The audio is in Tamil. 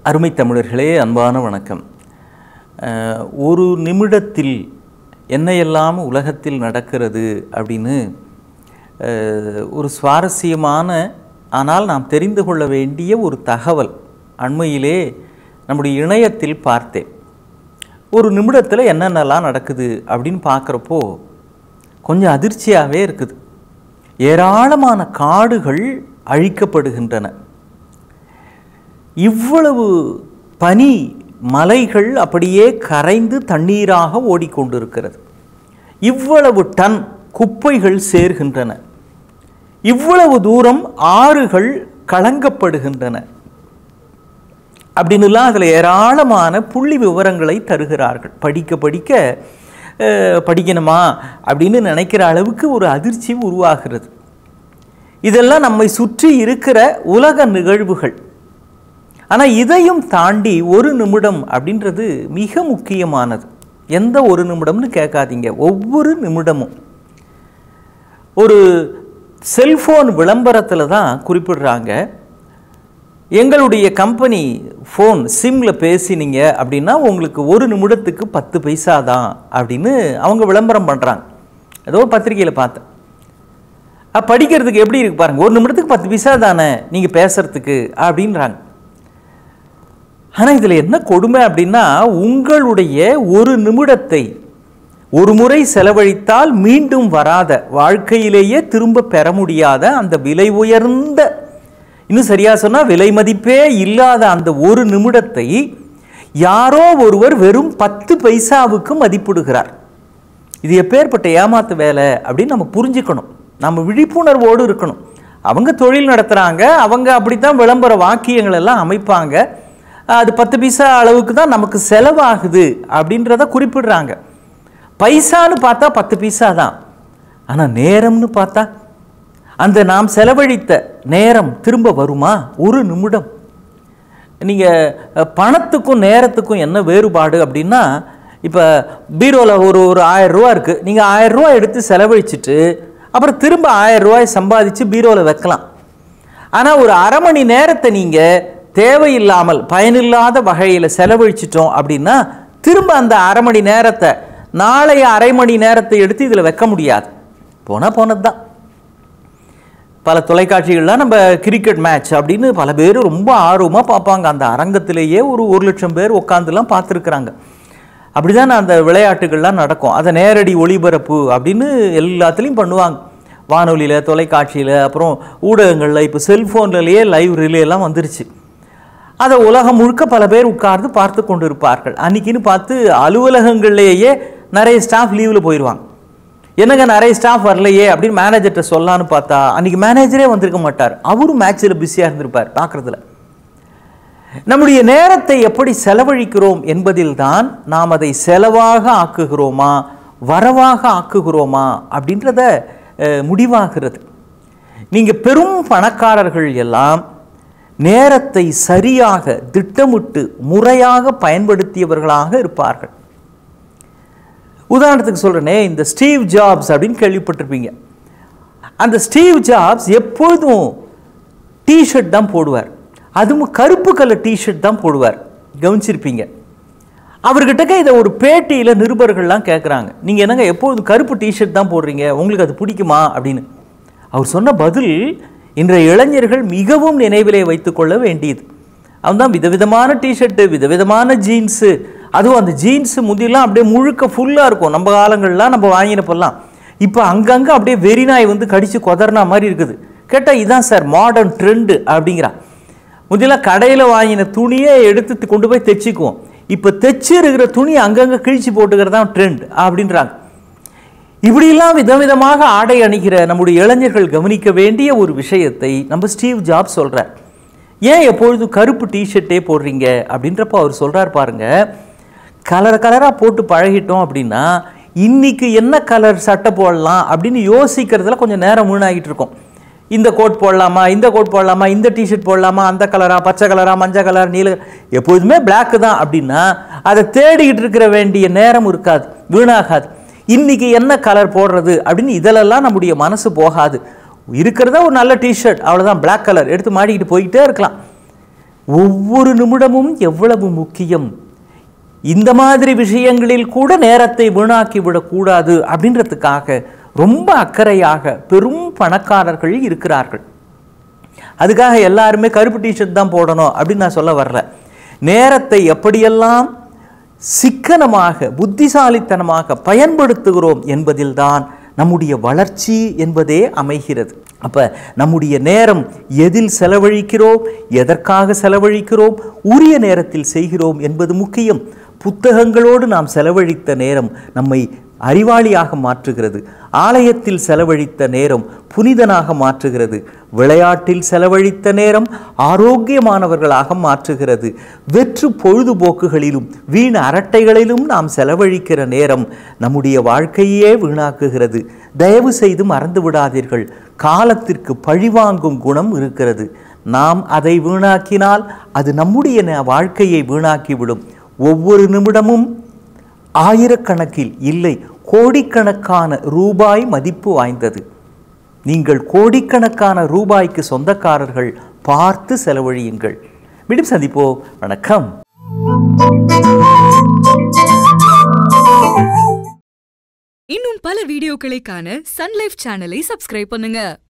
அருமை தமிழர்களே அன்பான வணக்கம் அஹ், ஒரு நிமிடத்தில் என்னையெல்லாம் உலகத்தில் நடக்கிறது அப்படின்னு அஹ், ஒரு சுவாரஸ்யமான ஆனால் நாம் தெரிந்து கொள்ள வேண்டிய ஒரு தகவல் அண்மையிலே நம்முடைய இணையத்தில் பார்த்தேன் ஒரு நிமிடத்தில் என்னென்னலாம் நடக்குது அப்படின்னு பார்க்குறப்போ கொஞ்சம் அதிர்ச்சியாகவே இருக்குது ஏராளமான காடுகள் அழிக்கப்படுகின்றன இவ்வளவு பனி மலைகள் அப்படியே கரைந்து தண்ணீராக ஓடிக்கொண்டிருக்கிறது இவ்வளவு டன் குப்பைகள் சேர்கின்றன இவ்வளவு தூரம் ஆறுகள் கலங்கப்படுகின்றன அப்படின்னுலாம் அதில் ஏராளமான புள்ளி விவரங்களை தருகிறார்கள் படிக்க படிக்க அஹ், படிக்கணுமா அப்படின்னு நினைக்கிற அளவுக்கு ஒரு அதிர்ச்சி உருவாகிறது இதெல்லாம் நம்மை சுற்றி இருக்கிற உலக நிகழ்வுகள் ஆனால் இதையும் தாண்டி ஒரு நிமிடம் அப்படின்றது மிக முக்கியமானது எந்த ஒரு நிமிடம்னு கேட்காதீங்க ஒவ்வொரு நிமிடமும் ஒரு செல்ஃபோன் விளம்பரத்தில் தான் குறிப்பிடுறாங்க எங்களுடைய கம்பெனி ஃபோன் சிம்மில் பேசினீங்க அப்படின்னா உங்களுக்கு ஒரு நிமிடத்துக்கு பத்து பைசா தான் அப்படின்னு அவங்க விளம்பரம் பண்ணுறாங்க ஏதோ பத்திரிக்கையில் பார்த்தேன் அஹ் படிக்கிறதுக்கு எப்படி இருக்கு பாருங்க ஒரு நிமிடத்துக்கு பத்து பைசா தானே நீங்கள் பேசுறதுக்கு அப்படின்றாங்க ஆனால் இதில் என்ன கொடுமை அப்படின்னா உங்களுடைய ஒரு நிமிடத்தை ஒரு முறை செலவழித்தால் மீண்டும் வராத வாழ்க்கையிலேயே திரும்ப பெற முடியாத அந்த விலை உயர்ந்த இன்னும் சரியா சொன்னால் விலை மதிப்பே இல்லாத அந்த ஒரு நிமிடத்தை யாரோ ஒருவர் வெறும் பத்து பைசாவுக்கு மதிப்பிடுகிறார் இது எப்பேற்பட்ட ஏமாத்து வேலை அப்படின்னு நம்ம புரிஞ்சுக்கணும் நம்ம விழிப்புணர்வோடு இருக்கணும் அவங்க தொழில் நடத்துகிறாங்க அவங்க அப்படித்தான் விளம்பர வாக்கியங்கள் எல்லாம் அமைப்பாங்க அது பத்து பைசா அளவுக்கு தான் நமக்கு செலவாகுது அப்படின்றத குறிப்பிடுறாங்க பைசான்னு பார்த்தா பத்து பைசா தான் ஆனால் நேரம்னு பார்த்தா அந்த நாம் செலவழித்த நேரம் திரும்ப வருமா ஒரு நிமிடம் நீங்கள் பணத்துக்கும் நேரத்துக்கும் என்ன வேறுபாடு அப்படின்னா இப்போ பீரோவில் ஒரு ஒரு ஆயிரம் ரூபா இருக்குது நீங்கள் ஆயிரம் ரூபா எடுத்து செலவழிச்சிட்டு அப்புறம் திரும்ப ஆயிரம் ரூபாய் சம்பாதிச்சு பீரோவில் வைக்கலாம் ஆனால் ஒரு அரை மணி நேரத்தை நீங்கள் தேவையில்லாமல் பயனில்லாத வகையில் செலவழிச்சிட்டோம் அப்படின்னா திரும்ப அந்த அரை மணி நேரத்தை நாளைய அரை மணி நேரத்தை எடுத்து இதில் வைக்க முடியாது போனால் போனது தான் பல தொலைக்காட்சிகள்லாம் நம்ம கிரிக்கெட் மேட்ச் அப்படின்னு பல பேர் ரொம்ப ஆர்வமாக பார்ப்பாங்க அந்த அரங்கத்திலேயே ஒரு ஒரு லட்சம் பேர் உட்காந்துலாம் பார்த்துருக்குறாங்க அப்படி தான் அந்த விளையாட்டுகள்லாம் நடக்கும் அதை நேரடி ஒளிபரப்பு அப்படின்னு எல்லாத்துலேயும் பண்ணுவாங்க வானொலியில் தொலைக்காட்சியில் அப்புறம் ஊடகங்களில் இப்போ செல்ஃபோன்லேயே லைவ் ரிலே எல்லாம் வந்துருச்சு அதை உலகம் முழுக்க பல பேர் உட்கார்ந்து பார்த்து கொண்டு இருப்பார்கள் அன்னைக்குன்னு பார்த்து அலுவலகங்கள்லேயே நிறைய ஸ்டாஃப் லீவில் போயிடுவாங்க என்னங்க நிறைய ஸ்டாஃப் வரலையே அப்படின்னு மேனேஜர்கிட்ட சொல்லலான்னு பார்த்தா அன்னைக்கு மேனேஜரே வந்திருக்க மாட்டார் அவரும் மேட்ச்சில் பிஸியாக இருந்திருப்பார் பார்க்குறதுல நம்முடைய நேரத்தை எப்படி செலவழிக்கிறோம் என்பதில்தான் நாம் அதை செலவாக ஆக்குகிறோமா வரவாக ஆக்குகிறோமா அப்படின்றத அஹ், முடிவாகிறது நீங்கள் பெரும் பணக்காரர்கள் எல்லாம் நேரத்தை சரியாக திட்டமிட்டு முறையாக பயன்படுத்தியவர்களாக இருப்பார்கள் உதாரணத்துக்கு சொல்கிறேனே இந்த ஸ்டீவ் ஜாப்ஸ் அப்படின்னு கேள்விப்பட்டிருப்பீங்க அந்த ஸ்டீவ் ஜாப்ஸ் எப்பொழுதும் டிஷர்ட் தான் போடுவார் அதுவும் கருப்பு கலர் டிஷர்ட் தான் போடுவார் கவனிச்சிருப்பீங்க அவர்கிட்டக்க இதை ஒரு பேட்டியில் நிருபர்கள்லாம் கேட்குறாங்க நீங்கள் என்னங்க எப்போதும் கருப்பு டிஷர்ட் தான் போடுறீங்க உங்களுக்கு அது பிடிக்குமா அப்படின்னு அவர் சொன்ன பதில் இன்றைய இளைஞர்கள் மிகவும் நினைவிலே வைத்துக்கொள்ள வேண்டியது அவன் தான் விதவிதமான டிஷர்ட்டு விதவிதமான ஜீன்ஸு அதுவும் அந்த ஜீன்ஸு முந்தியெல்லாம் அப்படியே முழுக்க ஃபுல்லாக இருக்கும் நம்ம காலங்கள்லாம் நம்ம வாங்கினப்பெல்லாம் இப்போ அங்கங்கே அப்படியே வெறிநாய் வந்து கடித்து கொதறினா மாதிரி இருக்குது கேட்டால் இதான் சார் மாடர்ன் ட்ரெண்டு அப்படிங்கிறான் முந்தியெல்லாம் கடையில் வாங்கின துணியை எடுத்து தி- கொண்டு போய் தைச்சிக்குவோம் இப்போ தைச்சு இருக்கிற துணி அங்கங்கே கிழிச்சு போட்டுக்கிறது தான் ட்ரெண்ட் அப்படின்றாங்க இப்படியெல்லாம் விதவிதமாக ஆடை அணிகிற நம்முடைய இளைஞர்கள் கவனிக்க வேண்டிய ஒரு விஷயத்தை நம்ம ஸ்டீவ் ஜாப் சொல்கிறார் ஏன் எப்பொழுதும் கருப்பு டிஷர்ட்டே போடுறீங்க அப்படின்றப்ப அவர் சொல்கிறார் பாருங்க கலர் கலராக போட்டு பழகிட்டோம் அப்படின்னா இன்னைக்கு என்ன கலர் சட்டை போடலாம் அப்படின்னு யோசிக்கிறதுல கொஞ்சம் நேரம் வீணாகிட்டு இருக்கும் இந்த கோட் போடலாமா இந்த கோட் போடலாமா இந்த டிஷர்ட் போடலாமா அந்த கலரா பச்சை கலரா மஞ்சள் கலர் நீல எப்போதுமே Black தான் அப்படின்னா அதை தேடிக்கிட்டு இருக்கிற வேண்டிய நேரம் இருக்காது வீணாகாது இன்னைக்கு என்ன கலர் போடுறது அப்படின்னு இதிலெல்லாம் நம்முடைய மனசு போகாது இருக்கிறதா ஒரு நல்ல டிஷர்ட் அவ்வளோதான் Black கலர் எடுத்து மாட்டிக்கிட்டு போய்கிட்டே இருக்கலாம் ஒவ்வொரு நிமிடமும் எவ்வளவு முக்கியம் இந்த மாதிரி விஷயங்களில் கூட நேரத்தை வீணாக்கி விடக்கூடாது அப்படின்றதுக்காக ரொம்ப அக்கறையாக பெரும் பணக்காரர்கள் இருக்கிறார்கள் அதுக்காக எல்லாருமே கருப்பு டிஷர்ட் தான் போடணும் அப்படின்னு நான் சொல்ல வரல நேரத்தை எப்படியெல்லாம் சிக்கனமாக புத்திசாலித்தனமாக பயன்படுத்துகிறோம் என்பதில்தான் நம்முடைய வளர்ச்சி என்பதே அமைகிறது அப்ப நம்முடைய நேரம் எதில் செலவழிக்கிறோம் எதற்காக செலவழிக்கிறோம் உரிய நேரத்தில் செய்கிறோம் என்பது முக்கியம் புத்தகங்களோடு நாம் செலவழித்த நேரம் நம்மை அறிவாளியாக மாற்றுகிறது ஆலயத்தில் செலவழித்த நேரம் புனிதனாக மாற்றுகிறது விளையாட்டில் செலவழித்த நேரம் ஆரோக்கியமானவர்களாக மாற்றுகிறது வெற்று பொழுதுபோக்குகளிலும் வீண் அரட்டைகளிலும் நாம் செலவழிக்கிற நேரம் நம்முடைய வாழ்க்கையே வீணாக்குகிறது தயவு செய்து மறந்து விடாதீர்கள் காலத்திற்கு பழிவாங்கும் குணம் இருக்கிறது நாம் அதை வீணாக்கினால் அது நம்முடைய ந- வாழ்க்கையை வீணாக்கிவிடும் ஒவ்வொரு நிமிடமும் ஆயிரக்கணக்கில் இல்லை கோடிக்கணக்கான ரூபாய் மதிப்பு வாய்ந்தது நீங்கள் கோடிக்கணக்கான ரூபாய்க்கு சொந்தக்காரர்கள் பார்த்து செலவழியுங்கள் மீண்டும் சந்திப்போம் வணக்கம் இன்னும் பல வீடியோக்களை காண சன்லைஃப் சேனலை சப்ஸ்கிரைப் பண்ணுங்க